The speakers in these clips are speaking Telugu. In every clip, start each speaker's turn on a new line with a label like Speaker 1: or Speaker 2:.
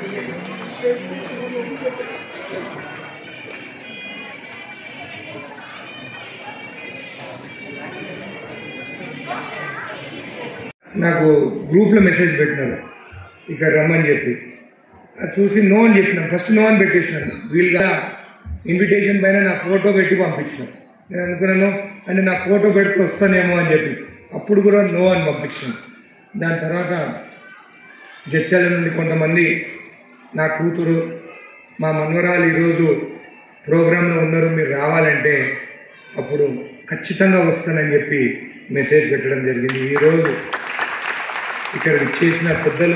Speaker 1: నాకు గ్రూప్లో మెసేజ్ పెట్టినారు ఇక్కడ రమ్మని చెప్పి అది చూసి నో అని చెప్పినాను ఫస్ట్ నో అని పెట్టేసినాను వీలుగా ఇన్విటేషన్ పైన నా ఫోటో పెట్టి పంపించినాను నేను అనుకున్నాను అంటే నా ఫోటో పెడితే వస్తానేమో అని చెప్పి అప్పుడు కూడా నో అని పంపించాను దాని తర్వాత జడ్చాల నుండి కొంతమంది నా కూతురు మా మనవరాలు ఈరోజు ప్రోగ్రాంలో ఉన్నారు మీరు రావాలంటే అప్పుడు ఖచ్చితంగా వస్తానని చెప్పి మెసేజ్ పెట్టడం జరిగింది ఈరోజు ఇక్కడ చేసిన పెద్దలు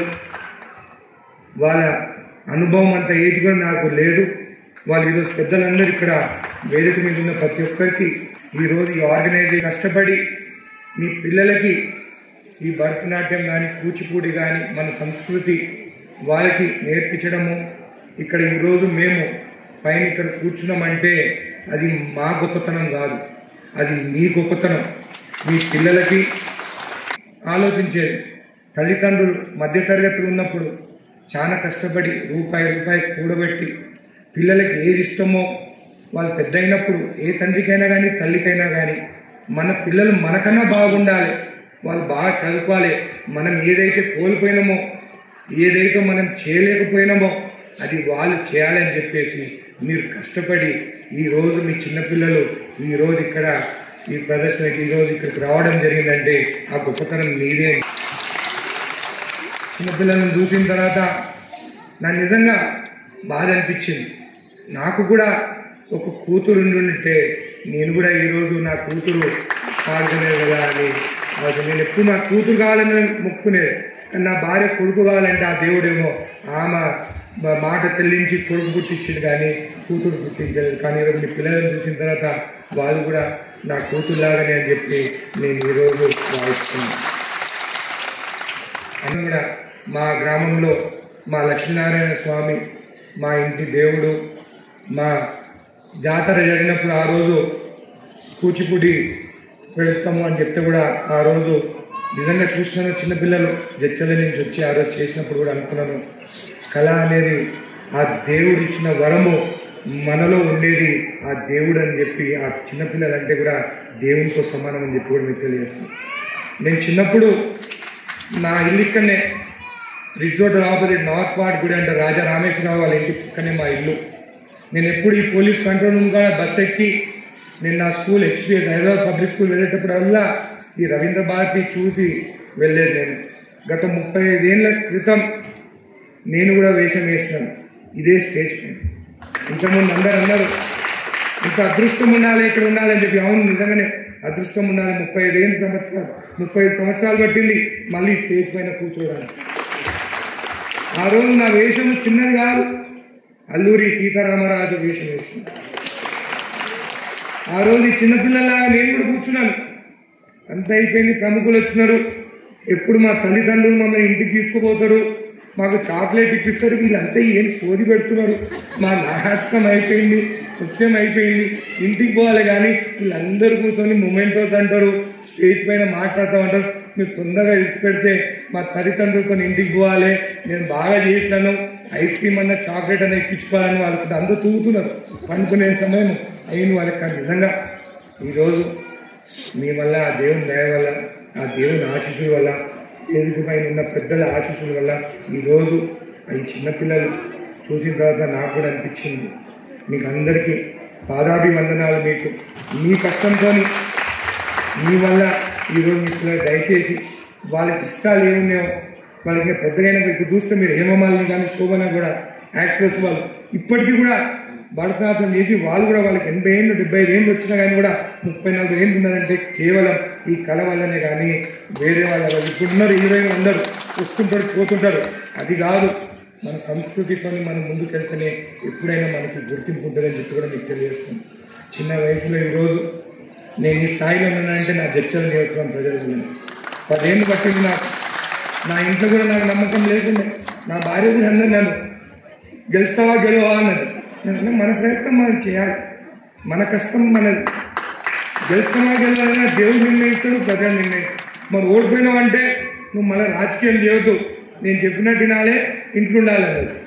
Speaker 1: వాళ్ళ అనుభవం అంత ఏజ్ కూడా నాకు లేదు వాళ్ళు ఈరోజు పెద్దలందరూ ఇక్కడ వేదిక మీద ఉన్న ప్రతి ఒక్కరికి ఈరోజు ఈ ఆర్గనైజేషన్ కష్టపడి మీ పిల్లలకి ఈ భరతనాట్యం కానీ కూచిపూడి కానీ మన సంస్కృతి వాళ్ళకి నేర్పించడము ఇక్కడ ఈరోజు మేము పైన ఇక్కడ కూర్చున్నామంటే అది మా గొప్పతనం కాదు అది మీ గొప్పతనం మీ పిల్లలకి ఆలోచించేది తల్లిదండ్రులు మధ్యతరగతిలో ఉన్నప్పుడు చాలా కష్టపడి రూపాయి రూపాయి కూడబెట్టి పిల్లలకి ఏది ఇష్టమో వాళ్ళు పెద్ద అయినప్పుడు ఏ తండ్రికైనా కానీ తల్లికైనా కానీ మన పిల్లలు మనకన్నా బాగుండాలి వాళ్ళు బాగా చదువుకోవాలి మనం ఏదైతే కోల్పోయినామో ఏదైతే మనం చేయలేకపోయినామో అది వాళ్ళు చేయాలని చెప్పేసి మీరు కష్టపడి ఈరోజు మీ చిన్నపిల్లలు ఈరోజు ఇక్కడ ఈ ప్రదర్శనకి ఈరోజు ఇక్కడికి రావడం జరిగిందంటే ఆ గొప్పతనం మీదే చిన్నపిల్లలను చూసిన తర్వాత నాకు నిజంగా బాధ అనిపించింది నాకు కూడా ఒక కూతురు ఉండుంటే నేను కూడా ఈరోజు నా కూతురు పాడుకునేది కదా అని అది నేను ఎప్పుడు నా కూతురు కావాలని మొక్కుకునేది కానీ నా భార్య కొడుకు కావాలంటే ఆ దేవుడేమో ఆమె మా- మాట చెల్లించి కొడుకు పుట్టించింది కానీ కూతురు పుట్టించలేదు కానీ ఈరోజు మీ పిల్లలను చూసిన తర్వాత వాళ్ళు కూడా నా కూతురులాగానే అని చెప్పి నేను ఈరోజు భావిస్తున్నాను అని కూడా మా గ్రామంలో మా లక్ష్మీనారాయణ స్వామి మా ఇంటి దేవుడు మా జాతర జరిగినప్పుడు ఆ రోజు కూచిపూడి పెడతాము అని చెప్తే కూడా ఆ రోజు నిజంగా చూసినాను చిన్నపిల్లలు జచ్చల నుంచి వచ్చి ఆ రోజు చేసినప్పుడు కూడా అనుకున్నాను కళ అనేది ఆ దేవుడు ఇచ్చిన వరము మనలో ఉండేది ఆ దేవుడు అని చెప్పి ఆ చిన్నపిల్లలు అంటే కూడా దేవునితో సమానం అని చెప్పి కూడా మీకు తెలియజేస్తాను నేను చిన్నప్పుడు నా ఇల్లు ఇక్కడనే రిజోర్ట్ ఆపోజిట్ నార్త్ పార్ట్ గుడి అంటే రాజా రామేశ్వరరావు వాళ్ళ ఇంటి పక్కనే మా ఇల్లు నేను ఎప్పుడు ఈ పోలీస్ కంట్రోల్ రూమ్ కూడా బస్ ఎక్కి నేను నా school HPS Hyderabad public school వెళ్ళేటప్పుడల్లా ఈ రవీంద్ర భారతి చూసి వెళ్ళేది నేను గత ముప్పై ఐదేళ్ల క్రితం నేను కూడా వేషం వేస్తున్నాను ఇదే స్టేజ్ పైన ఇంతకుముందు అందరు అన్నారు ఇంత అదృష్టం ఉండాలి ఇక్కడ ఉండాలి అని చెప్పి అవును నిజంగానే అదృష్టం ఉండాలి ముప్పై ఐదేళ్ళు సంవత్సరాలు ముప్పై ఐదు సంవత్సరాలు పట్టింది మళ్ళీ స్టేజ్ పైన కూర్చోవడానికి ఆ రోజు నా వేషం చిన్నది కాదు అల్లూరి సీతారామరాజు వేషం వేసింది ఆ రోజు ఈ చిన్నపిల్లలాగా నేను కూడా కూర్చున్నాను అంత అయిపోయింది ప్రముఖులు వచ్చినారు ఎప్పుడు మా తల్లిదండ్రులు మమ్మల్ని ఇంటికి తీసుకుపోతారు మాకు చాక్లెట్ ఇప్పిస్తారు వీళ్ళంతా ఏం సోది పెడుతున్నారు మా నాటకం అయిపోయింది నృత్యం అయిపోయింది ఇంటికి పోవాలి కానీ వీళ్ళందరూ కూర్చొని మొమెంటోస్ అంటారు స్టేజ్ పైన మాట్లాడుతూ ఉంటారు మీరు తొందరగా ఇచ్చి పెడితే మా తల్లిదండ్రులతో ఇంటికి పోవాలి నేను బాగా చేసినాను ఐస్ క్రీమ్ అన్న చాక్లెట్ అన్న ఇప్పించుకోవాలని వాళ్ళకి అందరూ తూగుతున్నారు పండుకునే సమయం అయింది వాళ్ళకి కానీ నిజంగా ఈరోజు మీ వల్ల ఆ దేవుని దయ వల్ల ఆ దేవుని ఆశీస్సుల వల్ల వేదిక పైన ఉన్న పెద్దల ఆశీస్సుల వల్ల ఈరోజు ఈ చిన్నపిల్లలు చూసిన తర్వాత నాకు కూడా అనిపించింది మీకు అందరికీ పాదాభివందనాలు మీకు మీ కష్టంతో మీ వల్ల ఈరోజు మీ పిల్లలు దయచేసి వాళ్ళకి ఇష్టాలు ఏమున్నాయో వాళ్ళకి పెద్దగా ఇప్పుడు చూస్తే మీరు హేమమాలిని కానీ శోభన కూడా యాక్ట్రెస్ వాళ్ళు ఇప్పటికీ కూడా భరతనాట్యం చేసి వాళ్ళు కూడా వాళ్ళకి ఎనభై ఏళ్ళు డెబ్బై ఐదు ఏళ్ళు వచ్చినా కానీ కూడా ముప్పై నలభై ఏళ్ళు ఉన్నదంటే కేవలం ఈ కళ వల్లనే కానీ వేరే వాళ్ళ వల్ల ఇప్పుడున్నారు హీరోయిన్ అందరూ వస్తుంటారు పోతుంటారు అది కాదు మన సంస్కృతితో మనం ముందుకెళ్తేనే ఎప్పుడైనా మనకి గుర్తింపు ఉంటుందని చెప్పి కూడా మీకు తెలియజేస్తుంది చిన్న వయసులో ఈరోజు నేను ఈ స్థాయిలో ఉన్నానంటే నా జడ్చల నియోజకవర్గం ప్రజలు ఉన్నాను పదేళ్ళు పట్టింది నాకు నా ఇంట్లో కూడా నాకు నమ్మకం లేకుండా నా భార్య కూడా అన్నది నన్ను గెలుస్తావా గెలవా అన్నది నేను అన్నా, మన ప్రయత్నం మనం చేయాలి మన కష్టం మనది గెలుస్తామా గెలవాలన్నా దేవుడు నిర్ణయిస్తాడు ప్రజలు నిర్ణయిస్తాడు మరి ఓడిపోయినావు అంటే నువ్వు మళ్ళీ రాజకీయం చేయొద్దు నేను చెప్పినట్టు వినాలే ఇంట్లో ఉండాలి అన్నది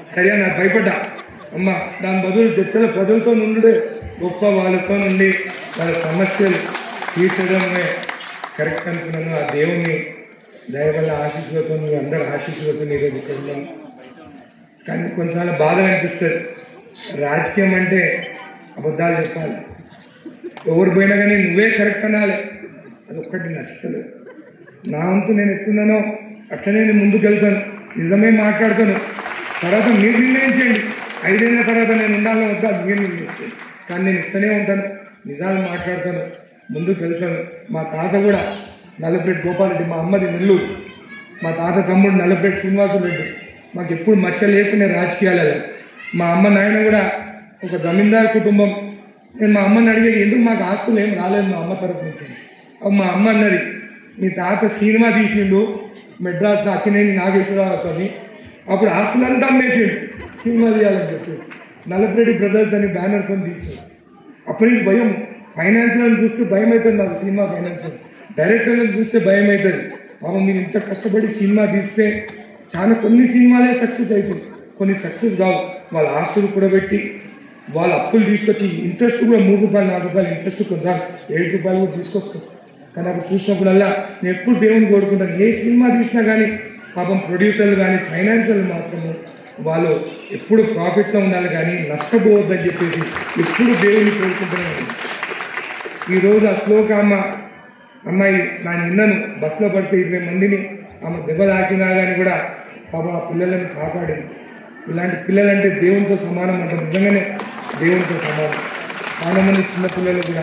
Speaker 1: సరే నాకు భయపడ్డా అమ్మ దాని బదులు తెచ్చల ప్రజలతో నుండే గొప్ప వాళ్ళతో నుండి వాళ్ళ సమస్యలు తీర్చడమే కరెక్ట్ అనుకున్నాను ఆ దేవుణ్ణి దయ వల్ల ఆశీస్సులతో మీ అందరి ఆశీస్సులతో ఈరోజు ఇక్కడ ఉన్నాను కానీ కొన్నిసార్లు బాధ అనిపిస్తుంది రాజకీయం అంటే అబద్ధాలు చెప్పాలి ఎవరు పోయినా కానీ నువ్వే కరెక్ట్ అనాలి అది ఒక్కటి నచ్చుతలేదు నా వంతు నేను ఎట్టున్నానో అట్లనే నేను ముందుకు వెళ్తాను నిజమే మాట్లాడతాను తర్వాత మీరు నిర్ణయించండి ఐదేళ్ల తర్వాత నేను ఉండాలో వద్దా అది మీరు నిర్ణయించండి కానీ నేను ఇక్కడే ఉంటాను నిజాలు మాట్లాడతాను ముందుకు వెళ్తాను మా తాత కూడా నల్లపేట గోపాలరెడ్డి మా అమ్మది నెల్లూరు మా తాత తమ్ముడు నల్లపేట శ్రీనివాసులు రెడ్డి మాకు ఎప్పుడు మచ్చ లేకునే రాజకీయాలలో మా అమ్మ నాయన కూడా ఒక జమీందార్ కుటుంబం నేను మా అమ్మని అడిగేది ఎందుకు మాకు ఆస్తులు ఏం రాలేదు మా అమ్మ తరపు నుంచి అప్పుడు మా అమ్మ అన్నది మీ తాత సినిమా తీసిండు మెడ్రాస్లో అక్కినేని నాగేశ్వరరావు అని అప్పుడు ఆస్తులంతా అమ్మేసిండు సినిమా తీయాలని చెప్పేసి నల్లపరెడ్డి బ్రదర్స్ అని బ్యానర్ కొని తీసుకుంది అప్పటి నుంచి భయం ఫైనాన్షియల్ చూస్తే భయం అవుతుంది నాకు సినిమా ఫైనాన్షియల్ డైరెక్టర్లను చూస్తే భయం అవుతుంది పాపం మీరు ఇంత కష్టపడి సినిమా తీస్తే చాలా కొన్ని సినిమాలే సక్సెస్ అవుతాయి కొన్ని సక్సెస్ కావు వాళ్ళ ఆస్తులు కూడా పెట్టి వాళ్ళ అప్పులు తీసుకొచ్చి ఇంట్రెస్ట్ కూడా మూడు రూపాయలు నాలుగు రూపాయలు ఇంట్రెస్ట్ కొంటారు ఏడు రూపాయలు కూడా తీసుకొస్తాం కానీ అప్పుడు చూసినప్పుడల్లా నేను ఎప్పుడు దేవుని కోరుకుంటాను ఏ సినిమా తీసినా కానీ పాపం ప్రొడ్యూసర్లు కానీ ఫైనాన్షియల్ మాత్రము వాళ్ళు ఎప్పుడు ప్రాఫిట్లో ఉండాలి కానీ నష్టపోవద్దని చెప్పేసి ఎప్పుడు దేవుని కోరుకుంటున్నాను ఈరోజు ఆ శ్లోక అమ్మ అమ్మాయి నా నిన్నను బస్సులో పడితే ఇరవై మందిని ఆమె దెబ్బ తాకినా కానీ కూడా పాపం ఆ పిల్లలను కాపాడింది ఇలాంటి పిల్లలంటే దేవునితో సమానం అంటే నిజంగానే దేవునితో సమానం చాలా మంది చిన్న పిల్లలు కూడా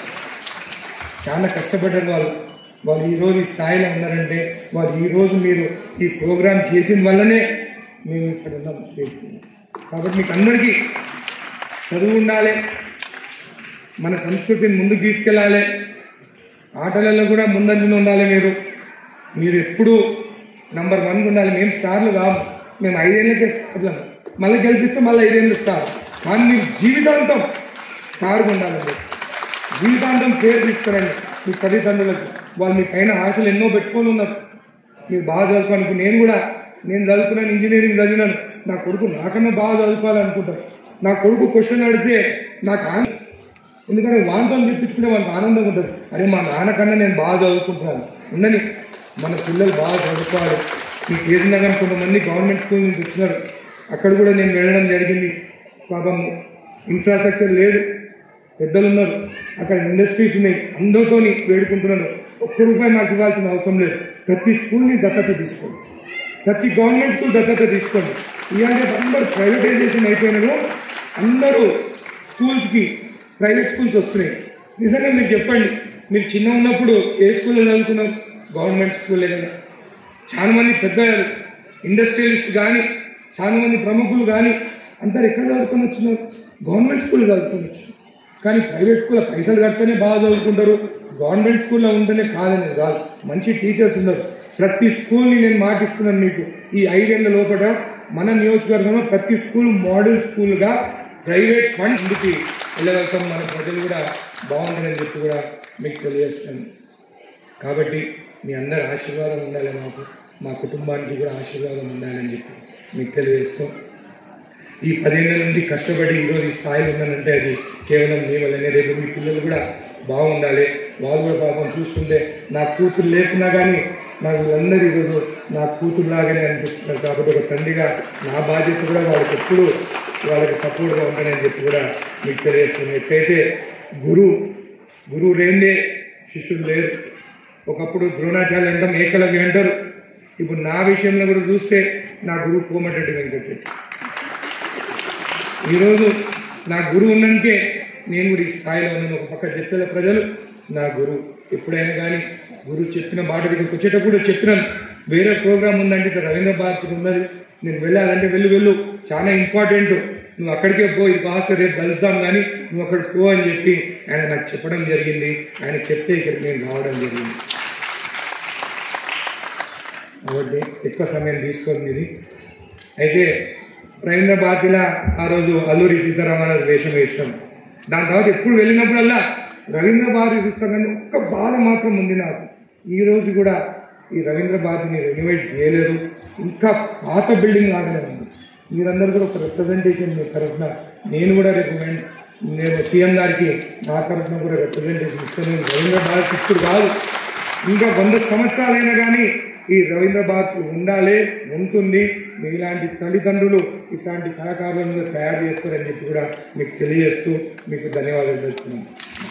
Speaker 1: చాలా కష్టపడ్డారు వాళ్ళు వాళ్ళు ఈ రోజు ఈ స్థాయిలో ఉన్నారంటే వాళ్ళు ఈ రోజు మీరు ఈ ప్రోగ్రాం చేసిన వల్లనే మేము ఇక్కడ ఉన్నాం స్టేజ్ మీద. కాబట్టి మీకు అందరికీ చదువు ఉండాలి మన సంస్కృతిని ముందుకు తీసుకెళ్ళాలి ఆటలలో కూడా ముందంజలో ఉండాలి మీరు మీరు ఎప్పుడూ నంబర్ వన్ ఉండాలి మేము స్టార్లు కాము మేము ఐదేళ్ళకే స్టార్లు మళ్ళీ గెలిపిస్తే మళ్ళీ ఐదేళ్ళు స్టార్ కానీ మీరు జీవితాంతం స్టార్గా ఉండాలి మీరు జీవితాంతం పేరు తీసుకురండి మీ తల్లిదండ్రులకు వాళ్ళు మీ పైన ఆశలు ఎన్నో పెట్టుకొని ఉన్నారు మీరు బాగా చదువుకోనికి నేను కూడా నేను చదువుకున్నాను ఇంజనీరింగ్ చదివినాను నా కొడుకు నాకన్నా బాగా చదువుకోవాలనుకుంటాను నా కొడుకు క్వశ్చన్ అడిగితే నాకు ఆనందం ఎందుకంటే వాంతో చెప్పించుకుంటే వాళ్ళకి ఆనందంగా ఉంటుంది అరే మా నాన్నకన్నా నేను బాగా చదువుకుంటున్నాను ఉండని మన పిల్లలు బాగా చదువుకోవాలి మీకు ఏదైనా కానీ కొంతమంది గవర్నమెంట్ స్కూల్ నుంచి వచ్చినారు అక్కడ కూడా నేను వెళ్ళడం జరిగింది పాపం ఇన్ఫ్రాస్ట్రక్చర్ లేదు పెద్దలు ఉన్నారు అక్కడ ఇండస్ట్రీస్ ఉన్నాయి అందరితోని వేడుకుంటున్నాను ఒక్క రూపాయి మాకు ఇవ్వాల్సిన అవసరం లేదు ప్రతి స్కూల్ని దత్తత తీసుకోండి ప్రతి గవర్నమెంట్ స్కూల్ దత్తత తీసుకోండి ఇవాళ అందరూ ప్రైవేటైజేషన్ అయిపోయినారు అందరూ స్కూల్స్కి ప్రైవేట్ స్కూల్స్ వస్తున్నాయి నిజంగా మీరు చెప్పండి మీరు చిన్న ఉన్నప్పుడు ఏ స్కూల్లో చదువుకున్నారు గవర్నమెంట్ స్కూల్ కదా చాలా మంది పెద్ద ఇండస్ట్రియలిస్ట్ కానీ చాలా మంది ప్రముఖులు కానీ అందరు ఎక్కడ చదువుకొని వచ్చినారు గవర్నమెంట్ స్కూల్ చదువుకొని వచ్చినారు కానీ ప్రైవేట్ స్కూల్లో పైసలు కడితేనే బాగా చదువుకుంటారు గవర్నమెంట్ స్కూల్లో ఉంటేనే కాదనేది కాదు మంచి టీచర్స్ ఉన్నారు ప్రతి స్కూల్ని నేను మాటిస్తున్నాను మీకు ఈ ఐదేళ్ల లోపల మన నియోజకవర్గంలో ప్రతి స్కూల్ మోడల్ స్కూల్గా ప్రైవేట్ ఫండ్ ముందుకి వెళ్ళగలుగుతాం మన ప్రజలు కూడా బాగుంటుందని చెప్పి కూడా మీకు తెలియజేస్తాను కాబట్టి మీ అందరి ఆశీర్వాదం ఉండాలి మాకు మా కుటుంబానికి కూడా ఆశీర్వాదం ఉండాలని చెప్పి మీకు తెలియజేస్తాం ఈ పదేళ్ళ నుండి కష్టపడి ఈరోజు ఈ స్థాయిలో ఉన్నానంటే అది కేవలం మీ వల్లనే రేపు మీ పిల్లలు కూడా బాగుండాలి వాళ్ళు కూడా పాపం చూస్తుంటే నా కూతురు లేకున్నా కానీ నాకు వీళ్ళందరూ ఈరోజు నా కూతురులాగానే అనిపిస్తున్నారు కాబట్టి ఒక తండ్రిగా నా బాధ్యత కూడా వాళ్ళకి ఎప్పుడు వాళ్ళకి సపోర్ట్గా ఉంటానని చెప్పి కూడా మీకు తెలియజేస్తున్నాను ఎప్పుడైతే గురువు గురువు లేదే శిష్యుడు లేరు ఒకప్పుడు ద్రోణాచార్య అంటాం ఏకలవ్య అంటారు ఇప్పుడు నా విషయంలో కూడా చూస్తే నా గురువు కోమటిరెడ్డి వెంకటరెడ్డి ఈరోజు నా గురువు ఉన్నందుకే నేను కూడా ఈ స్థాయిలో ఉన్నాను ఒక పక్క చర్చల ప్రజలు నా గురువు ఎప్పుడైనా కానీ గురువు చెప్పిన మాట దగ్గరికి వచ్చేటప్పుడు చెప్పినాను వేరే ప్రోగ్రామ్ ఉందంటే ఇక్కడ రవీంద్ర భారతి ఉన్నది నేను వెళ్ళాలంటే వెళ్ళు వెళ్ళు చాలా ఇంపార్టెంట్ నువ్వు అక్కడికే పో ఈ పాస్ రేపు కలుస్తాం కానీ నువ్వు అక్కడికి పో అని చెప్పి ఆయన నాకు చెప్పడం జరిగింది ఆయన చెప్తే ఇక్కడికి నేను రావడం జరిగింది కాబట్టి ఎక్కువ సమయం తీసుకోండి ఇది అయితే రవీంద్ర భారతిలా ఆ రోజు అల్లూరి సీతారామరాజు వేషం వేస్తాం దాని తర్వాత ఎప్పుడు వెళ్ళినప్పుడల్లా రవీంద్ర భారతి చూస్తాం కానీ ఒక్క బాధ మాత్రం ఉంది నాకు ఈ రోజు కూడా ఈ రవీంద్ర భారతిని రెనోవేట్ చేయలేదు ఇంకా పాత బిల్డింగ్ లాగానే ఉంది మీరందరూ కూడా ఒక రిప్రజెంటేషన్ మీ తరఫున నేను కూడా రేపు వెన్- నేను సీఎం గారికి నా తరఫున కూడా రిప్రజెంటేషన్ ఇస్తాను నేను రవీంద్ర భారత్ ఇప్పుడు కాదు ఇంకా వంద సంవత్సరాలైనా కానీ ఈ రవీంద్ర భారత్ ఉండాలి ఉంటుంది మీలాంటి తల్లిదండ్రులు ఇట్లాంటి కళాకారులను తయారు చేస్తారని చెప్పి కూడా మీకు తెలియజేస్తూ మీకు ధన్యవాదాలు తెలుపుతున్నాను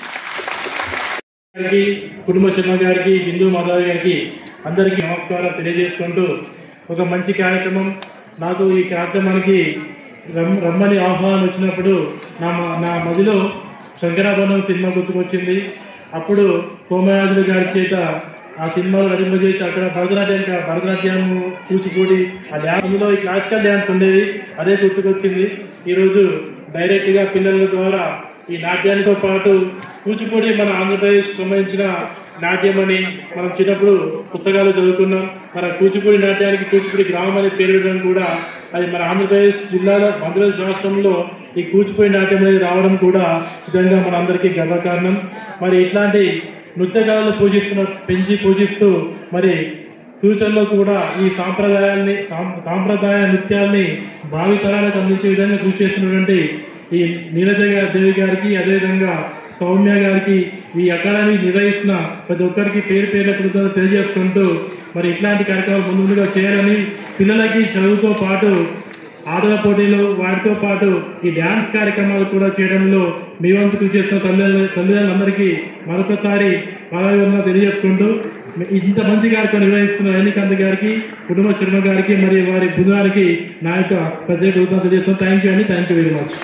Speaker 2: గారికి కుటుంబ శర్మ గారికి హిందూ మాధవ్ గారికి అందరికీ నమస్కారం తెలియజేసుకుంటూ ఒక మంచి కార్యక్రమం నాకు ఈ కార్యక్రమానికి రమ్ రమ్మని ఆహ్వానం వచ్చినప్పుడు నా మ- నా మదిలో శంకరాభరణం సినిమా గుర్తుకొచ్చింది అప్పుడు సోమరాజులు గారి చేత ఆ సినిమాలు నటింపజేసి అక్కడ భరతనాట్యం కా- భరతనాట్యం కూచిపూడి ఆ డ్యాన్స్ అందులో ఈ క్లాసికల్ డ్యాన్స్ ఉండేది అదే గుర్తుకొచ్చింది ఈరోజు డైరెక్ట్గా పిల్లల ద్వారా ఈ నాట్యానితో పాటు కూచిపూడి మన ఆంధ్రప్రదేశ్ సంబంధించిన నాట్యం అని మనం చిన్నప్పుడు పుస్తకాలు చదువుకున్నాం మన కూచిపూడి నాట్యానికి కూచిపూడి గ్రామం అనే పేరు పెట్టడం కూడా అది మన ఆంధ్రప్రదేశ్ జిల్లాలో ఆంధ్రప్రదేశ్ రాష్ట్రంలో ఈ కూచిపూడి నాట్యం అనేది రావడం కూడా నిజంగా మన అందరికీ గర్వకారణం మరి ఇట్లాంటి నృత్యకాలను పూజిస్తున్న పెంచి పూజిస్తూ మరి ఫ్యూచర్లో కూడా ఈ సాంప్రదాయాల్ని సాం- సాంప్రదాయ నృత్యాల్ని భావి తరాలకు అందించే విధంగా కృషి చేస్తున్నటువంటి ఈ నీరజ గా- దేవి గారికి అదేవిధంగా సౌమ్య గారికి ఈ అకాడమీ నిర్వహిస్తున్న ప్రతి ఒక్కరికి పేరు పేర్ల కృతజ్ఞతలు తెలియజేసుకుంటూ మరి ఇట్లాంటి కార్యక్రమాలు ముందు ముందుగా చేయాలని పిల్లలకి చదువుతో పాటు ఆటల పోటీలు వాటితో పాటు ఈ డ్యాన్స్ కార్యక్రమాలు కూడా చేయడంలో మీ వంతు కృషి చేస్తున్న తల్లిదండ్రులు తల్లిదండ్రులందరికీ మరొకసారి పాదాభివందన తెలియజేసుకుంటూ ఇంత మంచి కార్యక్రమం నిర్వహిస్తున్న రజనీకాంత్ గారికి కుటుంబ శర్మ గారికి మరియు వారి బృందానికి నా యొక్క ప్రత్యేక కృతజ్ఞతలు తెలియజేస్తున్నాను థ్యాంక్ యూ అండి థ్యాంక్ యూ వెరీ మచ్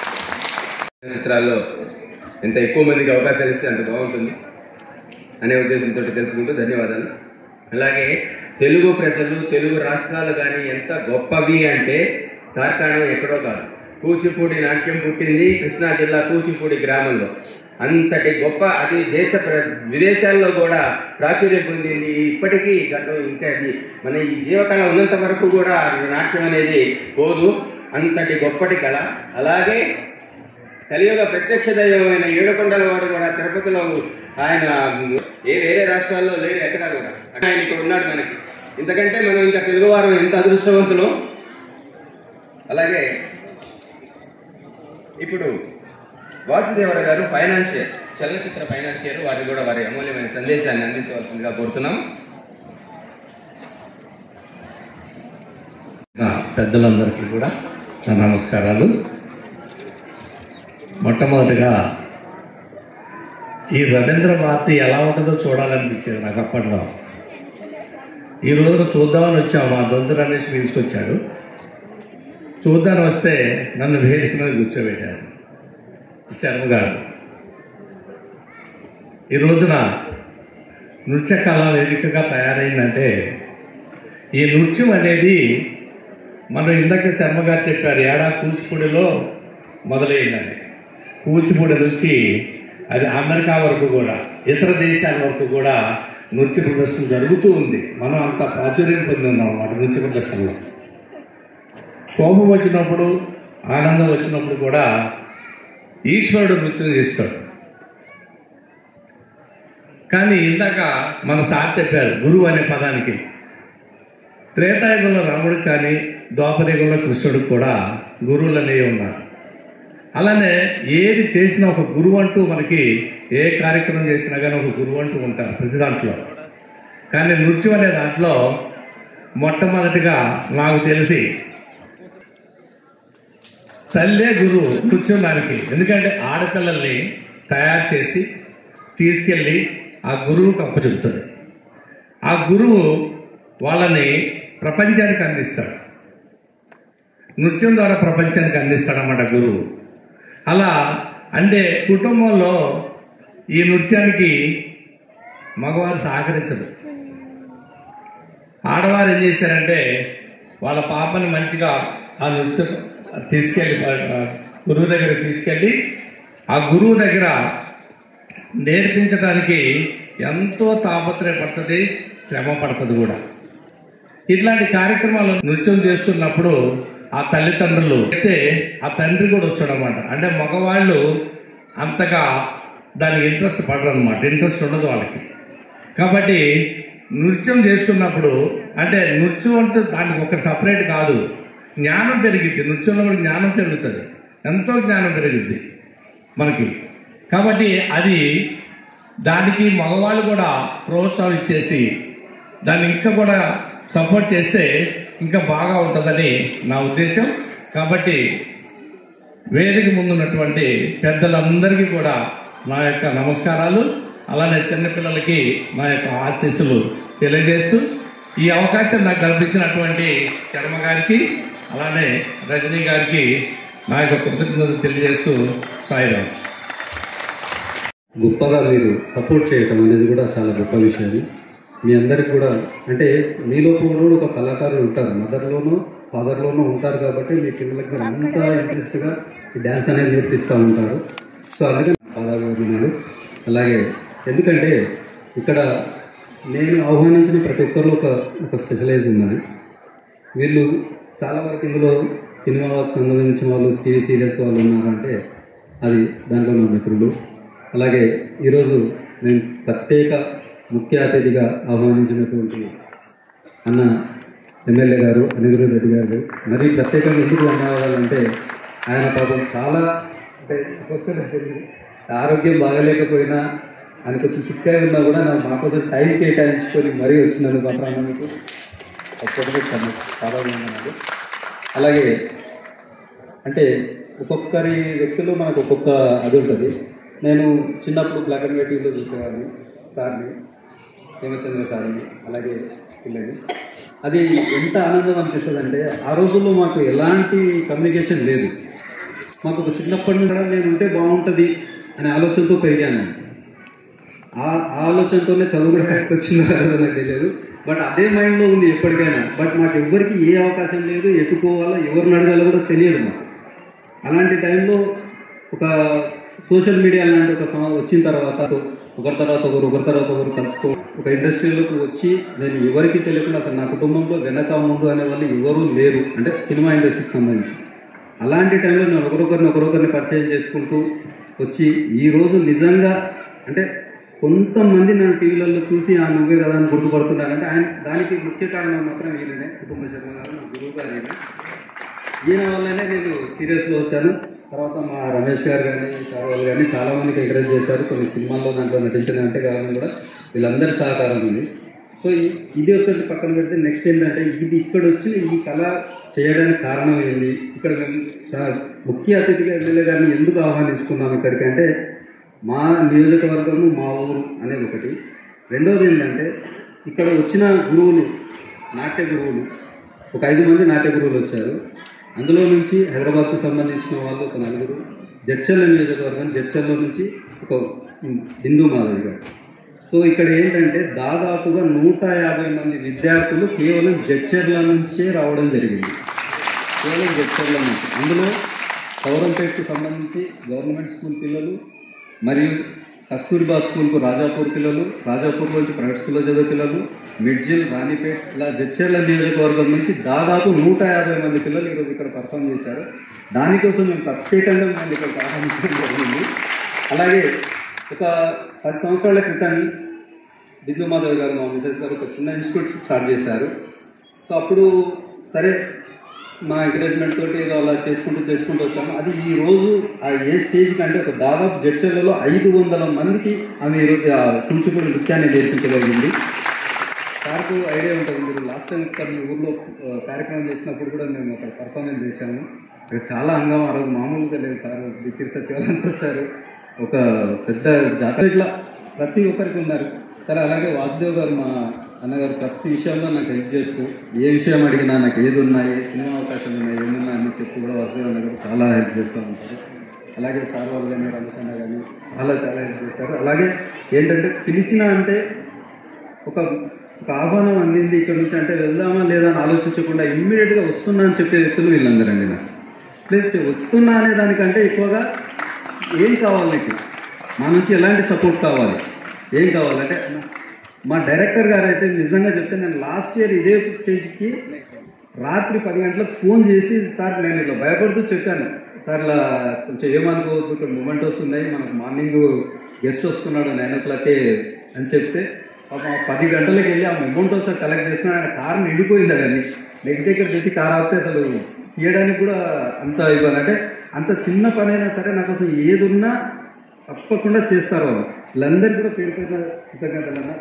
Speaker 3: చిత్రాల్లో ఎంత ఎక్కువ మందికి అవకాశాలు ఇస్తే అంత బాగుంటుంది అనే ఉద్దేశంతో తెలుపుకుంటూ ధన్యవాదాలు అలాగే తెలుగు ప్రజలు తెలుగు రాష్ట్రాలు కానీ ఎంత గొప్పవి అంటే తార్కాణం ఎక్కడో కాదు కూచిపూడి నాట్యం పుట్టింది కృష్ణా జిల్లా కూచిపూడి గ్రామంలో అంతటి గొప్ప అది దేశ ప్ర- విదేశాల్లో కూడా ప్రాచుర్యం పొందింది ఇప్పటికీ గతం ఇంకా అది మన ఈ జీవకళ ఉన్నంత వరకు కూడా నాట్యం అనేది పోదు అంతటి గొప్పటి కళ అలాగే కలియుగ ప్రత్యక్ష దైవమైన ఏడుకొండల వాడు కూడా తిరుపతిలో ఆయన ఏ వేరే రాష్ట్రాల్లో లేడు ఎక్కడా కూడా అక్కడ ఆయన ఇక్కడ ఉన్నాడు మనకి ఇంతకంటే మనం ఇంకా తెలుగువారు ఎంత అదృష్టవంతులు అలాగే ఇప్పుడు వాసుదేవర గారు ఫైనాన్షియర్ చలనచిత్ర ఫైనాన్షియర్ వారికి కూడా వారి అమూల్యమైన సందేశాన్ని అందించవలసిందిగా కోరుతున్నాం
Speaker 4: నా పెద్దలందరికీ కూడా నా నమస్కారాలు మొట్టమొదటిగా ఈ రవీంద్ర భారతి ఎలా ఉంటుందో చూడాలనిపించేది నాకు అప్పట్లో ఈ రోజున చూద్దామని వచ్చాం మా దొంతు రమేష్ పిలుచుకొచ్చాడు చూద్దామని వస్తే నన్ను వేదిక మీద కూర్చోబెట్టారు శర్మ గారు ఈ రోజున నృత్య కళా వేదికగా తయారైందంటే ఈ నృత్యం అనేది మనం ఇందాక శర్మ గారు చెప్పారు ఏడా కూచిపూడిలో మొదలైందని కూచిపూడి నుంచి అది అమెరికా వరకు కూడా ఇతర దేశాల వరకు కూడా నృత్య ప్రదర్శన జరుగుతూ ఉంది మనం అంత ప్రాచుర్యం పొంది ఉన్నాం అన్నమాట నృత్య ప్రదర్శనలో కోపం వచ్చినప్పుడు ఆనందం వచ్చినప్పుడు కూడా ఈశ్వరుడు నృత్యం చేస్తాడు కానీ ఇందాక మన సార్ చెప్పారు గురువు అనే పదానికి త్రేతాయుగంలో రాముడికి కానీ ద్వాపరయుగంలో కృష్ణుడికి కూడా గురువులు అనేవి ఉన్నారు అలానే ఏది చేసినా ఒక గురువు అంటూ మనకి ఏ కార్యక్రమం చేసినా కానీ ఒక గురువు అంటూ ఉంటారు ప్రతి దాంట్లో కానీ నృత్యం అనే దాంట్లో మొట్టమొదటిగా నాకు తెలిసి తల్లే గురువు నృత్యం దానికి ఎందుకంటే ఆడపిల్లల్ని తయారు చేసి తీసుకెళ్ళి ఆ గురువుకు అప్పచెబుతుంది ఆ గురువు వాళ్ళని ప్రపంచానికి అందిస్తాడు నృత్యం ద్వారా ప్రపంచానికి అందిస్తాడన్నమాట గురువు అలా అంటే కుటుంబంలో ఈ నృత్యానికి మగవారు సహకరించదు ఆడవారు ఏం చేశారంటే వాళ్ళ పాపని మంచిగా ఆ నృత్యం తీసుకెళ్ళి ఆ గురువు దగ్గర తీసుకెళ్ళి ఆ గురువు దగ్గర నేర్పించడానికి ఎంతో తాపత్రయపడుతుంది శ్రమ పడుతుంది కూడా ఇట్లాంటి కార్యక్రమాలు నృత్యం చేస్తున్నప్పుడు ఆ తల్లిదండ్రులు అయితే ఆ తండ్రి కూడా వస్తాడనమాట అంటే మగవాళ్ళు అంతగా దానికి ఇంట్రెస్ట్ పడరు అనమాట ఇంట్రెస్ట్ ఉండదు వాళ్ళకి కాబట్టి నృత్యం చేస్తున్నప్పుడు అంటే నృత్యం అంటే దానికి ఒక సపరేట్ కాదు జ్ఞానం పెరిగిద్ది నృత్యంలో కూడా జ్ఞానం పెరుగుతుంది ఎంతో జ్ఞానం పెరుగుద్ది మనకి కాబట్టి అది దానికి మగవాళ్ళు కూడా ప్రోత్సాహం ఇచ్చేసి దాన్ని ఇంకా కూడా సపోర్ట్ చేస్తే ఇంకా బాగా ఉంటుందని నా ఉద్దేశం కాబట్టి వేదిక ముందున్నటువంటి పెద్దలందరికీ కూడా నా యొక్క నమస్కారాలు అలానే చిన్నపిల్లలకి నా యొక్క ఆశీస్సులు తెలియజేస్తూ ఈ అవకాశం నాకు కల్పించినటువంటి శర్మ గారికి అలానే రజనీ గారికి నా యొక్క కృతజ్ఞతలు తెలియజేస్తూ సాయిరాం
Speaker 5: గొప్పగా మీరు సపోర్ట్ చేయటం అనేది కూడా చాలా గొప్ప విషయం మీ అందరికి కూడా అంటే మీలో కూడా ఒక కళాకారులు ఉంటారు మదర్లోనూ ఫాదర్లోనూ ఉంటారు కాబట్టి మీ పిల్లలకి మీరు అంతా ఇంట్రెస్ట్గా ఈ డ్యాన్స్ అనేది నేర్పిస్తూ ఉంటారు సో అందుకని పాదాభివందనాలు అలాగే ఎందుకంటే ఇక్కడ నేను ఆహ్వానించిన ప్రతి ఒక్కరిలో ఒక ఒక స్పెషలైజ్ ఉన్నది వీళ్ళు చాలా వరకు ఇందులో సినిమాలకు సంబంధించిన వాళ్ళు టీవీ సీరియల్స్ వాళ్ళు ఉన్నారంటే అది దాంట్లో నా మిత్రులు అలాగే ఈరోజు నేను ప్రత్యేక ముఖ్య అతిథిగా ఆహ్వానించినటువంటి అన్న ఎమ్మెల్యే గారు అనిరుద్ధ రెడ్డి గారు మరి ప్రత్యేకంగా ఎందుకు ధన్యవాదాలంటే ఆయన పాపం చాలా అంటే చెప్పొచ్చు, ఆరోగ్యం బాగలేకపోయినా ఆయన కొంచెం సిక్గా ఉన్నా కూడా నాకు మా కోసం టైం కేటాయించుకొని మరీ వచ్చినందుకు మాత్రం అన్నందుకు ఒక్కొక్కటి చాలా చాలా వందనాలు అలాగే అంటే ఒక్కొక్కరి వ్యక్తులు మనకు ఒక్కొక్క అది ఉంటుంది నేను చిన్నప్పుడు బ్లాక్ అండ్ వైట్ టీవీలో చూసేవాడిని సార్ని హేమచంద్ర సార్ని అలాగే పిల్లని అది ఎంత ఆనందం అనిపిస్తుంది అంటే ఆ రోజుల్లో మాకు ఎలాంటి కమ్యూనికేషన్ లేదు మాకు ఒక చిన్నప్పటి నుండి కూడా నేను ఉంటే బాగుంటుంది అనే ఆలోచనతో పెరిగాను నేను ఆ ఆ ఆలోచనతోనే చదువు కూడా కరెక్ట్ వచ్చిందో లేదో నాకు తెలియదు బట్ అదే మైండ్లో ఉంది ఎప్పటికైనా బట్ మాకు ఎవ్వరికి ఏ అవకాశం లేదు ఎట్టుకోవాలో ఎవరిని అడగాలో కూడా తెలియదు మాకు అలాంటి టైంలో ఒక సోషల్ మీడియా లాంటి ఒక సమా వచ్చిన తర్వాత ఒకరి తర్వాత ఒకరు ఒకరి తర్వాత ఒకరు కలుసుకో ఒక ఇండస్ట్రీలోకి వచ్చి నేను ఎవరికి తెలియకుండా అసలు నా కుటుంబంలో వెనక ముందు అనే వాళ్ళు ఎవరూ లేరు అంటే సినిమా ఇండస్ట్రీకి సంబంధించి అలాంటి టైంలో నేను ఒకరొకరిని ఒకరొకరిని పరిచయం చేసుకుంటూ వచ్చి ఈ రోజు నిజంగా అంటే కొంతమంది నన్ను టీవీలలో చూసి ఆ నువ్వే కదా అని గుర్తుపడుతున్నారంటే ఆయన దానికి ముఖ్య కారణం మాత్రం ఈయననే కుటుంబ శర్మ గారు నా గురువు గారు ఈయన. ఈయన వల్లనే నేను సీరియస్లో వచ్చాను తర్వాత మా రమేష్ గారు కానీ సార్ వాళ్ళు కానీ చాలా మందికి ఎంకరేజ్ చేశారు కొన్ని సినిమాల్లో దాంట్లో నటించిన అంటే కారణం కూడా వీళ్ళందరి సహకారం ఉంది సో ఈ- ఇది ఒకటి పక్కన పెడితే నెక్స్ట్ ఏంటంటే ఇది ఇక్కడ వచ్చి ఈ కళ చేయడానికి కారణం ఏంది ఇక్కడ మేము సార్ ముఖ్య అతిథిగా ఎమ్మెల్యే గారిని ఎందుకు ఆహ్వానించుకున్నాం ఇక్కడికి అంటే మా నియోజకవర్గము మా ఊరు అనేది ఒకటి రెండవది ఏంటంటే ఇక్కడ వచ్చిన గురువులు నాట్య గురువులు ఒక ఐదు మంది నాట్య గురువులు వచ్చారు అందులో నుంచి హైదరాబాద్కు సంబంధించిన వాళ్ళు ఒక నలుగురు జడ్చర్ల నియోజకవర్గం జడ్చర్ల నుంచి ఒక బిందు మాధవి గారు సో ఇక్కడ ఏంటంటే దాదాపుగా నూట యాభై మంది విద్యార్థులు కేవలం జడ్చర్ల నుంచే రావడం జరిగింది కేవలం జడ్చర్ల నుంచి అందులో పౌరంపేటకు సంబంధించి గవర్నమెంట్ స్కూల్ పిల్లలు మరియు కస్తూర్బా స్కూల్కు రాజాపూర్ పిల్లలు రాజాపూర్ నుంచి ప్రైవేట్ స్కూల్లో చదివే పిల్లలు మిడ్జిల్ రాణిపేట్ ఇలా జడ్చర్ల నియోజకవర్గం నుంచి దాదాపు నూట యాభై మంది పిల్లలు ఈరోజు ఇక్కడ పర్ఫామ్ చేశారు దానికోసం మేము ప్రత్యేకంగా మేము ఇక్కడ ప్రారంభించడం జరిగింది అలాగే ఒక పది సంవత్సరాల క్రితం బిందు మాధవ్ గారు మా మిసెస్ గారు ఒక చిన్న ఇన్స్టిట్యూట్ స్టార్ట్ చేశారు సో అప్పుడు సరే మా ఎంకరేజ్మెంట్ తోటి ఏదో అలా చేసుకుంటూ చేసుకుంటూ వచ్చాము అది ఈ రోజు ఆ ఏ స్టేజ్ కంటే ఒక దాదాపు జడ్చర్లలో ఐదు వందల మందికి ఆమె ఈరోజు ఆ కూచిపూడి నృత్యాన్ని నేర్పించగలిగింది సార్కు ఐడియా ఉంటుంది మీరు లాస్ట్ టైం ఒకసారి మీ ఊర్లో ఆ, కార్యక్రమం చేసినప్పుడు కూడా మేము అక్కడ పర్ఫార్మెన్స్ చేశాము అక్కడ చాలా అంగం ఆ రోజు మామూలుగా లేదు సార్ బిత్తిరి సత్యవాళ్ళంతా వచ్చారు ఒక పెద్ద జాతర ఇట్లా ప్రతి ఒక్కరికి ఉన్నారు సరే అలాగే వాసుదేవ్ గారు మా అన్నగారు ప్రతి విషయంలో నాకు హెల్ప్ చేస్తూ ఏ విషయం అడిగినా నాకు ఏది ఉన్నాయి సినిమా అవకాశాలు ఉన్నాయి ఏమున్నా అని చెప్పి కూడా వాసుదేవ్ అన్న గారు చాలా హెల్ప్ చేస్తూ ఉంటారు అలాగే సార్ వాళ్ళు కానీ రమేష్ కానీ చాలా చాలా హెల్ప్ చేస్తారు అలాగే ఏంటంటే పిలిచిన అంటే ఒక ఒక ఆహ్వానం అందింది ఇక్కడ నుంచి అంటే వెళ్దామా లేదా అని ఆలోచించకుండా ఇమ్మీడియట్గా వస్తున్నా అని చెప్పే వ్యక్తులు వీళ్ళందరండి నాకు ప్లస్ వస్తున్నా అనే దానికంటే ఎక్కువగా ఏం కావాలి నీకు మా నుంచి ఎలాంటి సపోర్ట్ కావాలి ఏం కావాలంటే మా డైరెక్టర్ గారు అయితే నిజంగా చెప్తే నేను లాస్ట్ ఇయర్ ఇదే స్టేజ్కి రాత్రి పది గంటలకు ఫోన్ చేసి సార్ నేను ఇలా భయపడుతూ చెప్పాను సార్ ఇలా కొంచెం ఏమనుకోవద్దు ఇక్కడ మొమెంటోస్ ఉన్నాయి మనకు మార్నింగ్ గెస్ట్ వస్తున్నాడు నైన్ ఓ క్లాకే అని చెప్తే పాపం ఆ పది గంటలకు వెళ్ళి ఆ మొమెంటోస్ కలెక్ట్ చేసుకుని ఆయన కారు నిండిపోయింది అవన్నీ నెక్స్ట్ డే ఇక్కడ తెచ్చి కార్ ఆపితే అసలు తీయడానికి కూడా అంత ఇవ్వాలి అంటే అంత చిన్న పని అయినా సరే నా కోసం ఏది ఉన్నా తప్పకుండా చేస్తారు వాళ్ళు వీళ్ళందరికీ కూడా పేరు పేరు కృతజ్ఞతలు అన్న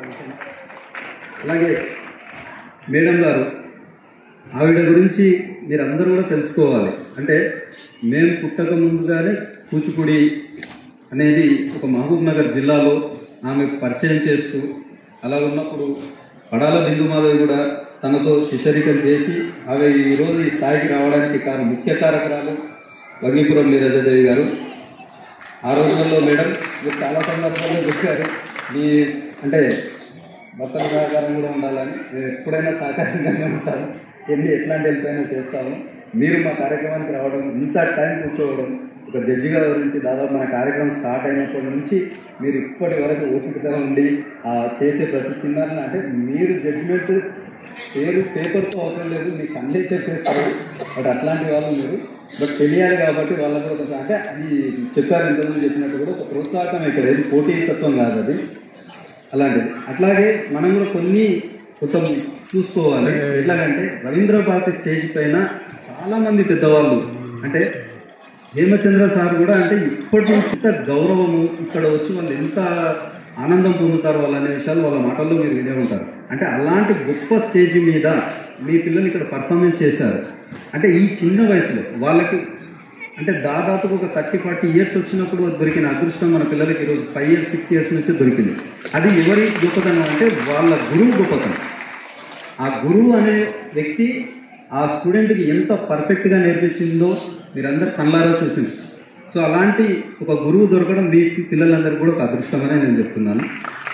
Speaker 5: అలాగే మేడం గారు ఆవిడ గురించి మీరు అందరూ కూడా తెలుసుకోవాలి అంటే మేము పుట్టక ముందుగానే కూచిపూడి అనేది ఒక మహబూబ్ నగర్ జిల్లాలో ఆమె పరిచయం చేస్తూ అలా ఉన్నప్పుడు పడాల బిందు మాధవి కూడా తనతో శిష్యరికం చేసి ఆమె ఈరోజు ఈ స్థాయికి రావడానికి కారణం ముఖ్య కారకురాలు వగీపురం నీరజదేవి గారు ఆ రోజుల్లో మేడం మీరు చాలా సందర్భాల్లో చెప్పారు మీ అంటే భర్తల సహకారం కూడా ఉండాలని మేము ఎప్పుడైనా సహకారంగానే ఉంటాము ఎన్ని ఎట్లాంటి హెల్ప్ అయినా చేస్తాము మీరు మా కార్యక్రమానికి రావడం ఇంత టైం కూర్చోవడం ఒక జడ్జిగా గురించి దాదాపు మన కార్యక్రమం స్టార్ట్ అయినప్పటి నుంచి మీరు ఇప్పటి వరకు ఓపికగా ఉండి ఆ చేసే ప్రతి చిన్న అంటే మీరు జడ్జిమెంట్ పేరు పేపర్తో అవసరం లేదు మీకు అన్నీ చెప్పేస్తారు బట్ అట్లాంటి వాళ్ళు మీరు బట్ తెలియాలి కాబట్టి వాళ్ళకు కూడా కొంచెం అంటే అది చెప్పారు ఇంతకుముందు చెప్పినట్టు కూడా ఒక ప్రోత్సాహం ఇక్కడ ఏది పోటీతత్వం కాదు అది అలాంటిది అట్లాగే మనం కూడా కొన్ని కొత్త చూసుకోవాలి ఎట్లాగంటే రవీంద్ర భారతి స్టేజ్ పైన చాలా మంది పెద్దవాళ్ళు అంటే హేమచంద్ర సార్ కూడా అంటే ఇప్పటి నుంచి ఇంత గౌరవము ఇక్కడ వచ్చి వాళ్ళు ఎంత ఆనందం పొందుతారు వాళ్ళు అనే విషయాలు వాళ్ళ మాటల్లో మీరు వినే ఉంటారు అంటే అలాంటి గొప్ప స్టేజ్ మీద మీ పిల్లలు ఇక్కడ పర్ఫార్మెన్స్ చేశారు అంటే ఈ చిన్న వయసులో వాళ్ళకి అంటే దాదాపుగా ఒక థర్టీ ఫార్టీ ఇయర్స్ వచ్చినప్పుడు దొరికిన అదృష్టం మన పిల్లలకి ఈరోజు ఫైవ్ ఇయర్స్ సిక్స్ ఇయర్స్ నుంచి దొరికింది అది ఎవరి గొప్పతనం అంటే వాళ్ళ గురువు గొప్పతనం ఆ గురువు అనే వ్యక్తి ఆ స్టూడెంట్కి ఎంత పర్ఫెక్ట్గా నేర్పించిందో మీరందరూ కళ్ళారా చూసింది సో అలాంటి ఒక గురువు దొరకడం మీ పిల్లలందరూ కూడా ఒక అదృష్టమనే నేను చెప్తున్నాను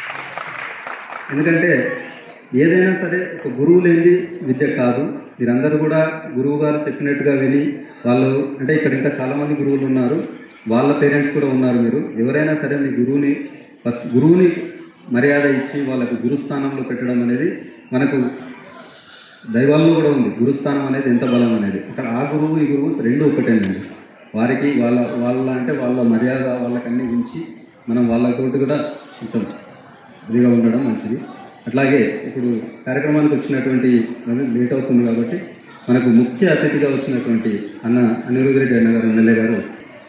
Speaker 5: ఎందుకంటే ఏదైనా సరే ఒక గురువు లేనిది విద్య కాదు మీరందరూ కూడా గురువు గారు చెప్పినట్టుగా విని వాళ్ళు అంటే ఇక్కడ ఇంకా చాలామంది గురువులు ఉన్నారు వాళ్ళ పేరెంట్స్ కూడా ఉన్నారు మీరు ఎవరైనా సరే మీ గురువుని ఫస్ట్ గురువుని మర్యాద ఇచ్చి వాళ్ళకి గురుస్థానంలో పెట్టడం అనేది మనకు దైవాల్లో కూడా ఉంది గురుస్థానం అనేది ఎంత బలం అనేది అక్కడ ఆ గురువు ఈ గురువు రెండు ఒకటేనండి వారికి వాళ్ళ వాళ్ళ అంటే వాళ్ళ మర్యాద వాళ్ళకన్నీ ఉంచి మనం వాళ్ళతోటి కూడా కొంచెం ఇదిగా ఉండడం మంచిది అట్లాగే ఇప్పుడు కార్యక్రమానికి వచ్చినటువంటి లేట్ అవుతుంది కాబట్టి మనకు ముఖ్య అతిథిగా వచ్చినటువంటి అన్న అనిరుద్ధ రెడ్డి అన్న గారు ఎమ్మెల్యే గారు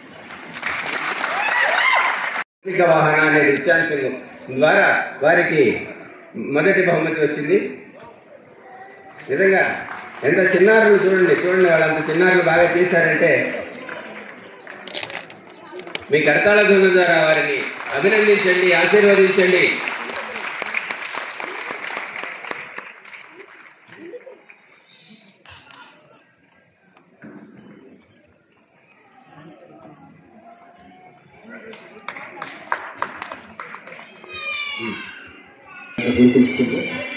Speaker 3: ఆర్థిక వాహన అనే రిచాన్సింగ్ ద్వారా వారికి మొదటి బహుమతి వచ్చింది నిజంగా ఎంత చిన్నారులు చూడండి చూడండి వాళ్ళంత చిన్నారులు బాగా చేశారంటే మీ కరతాళ ధ్వని ద్వారా వారిని అభినందించండి ఆశీర్వదించండి
Speaker 5: గుర్తుంచుకుంటూ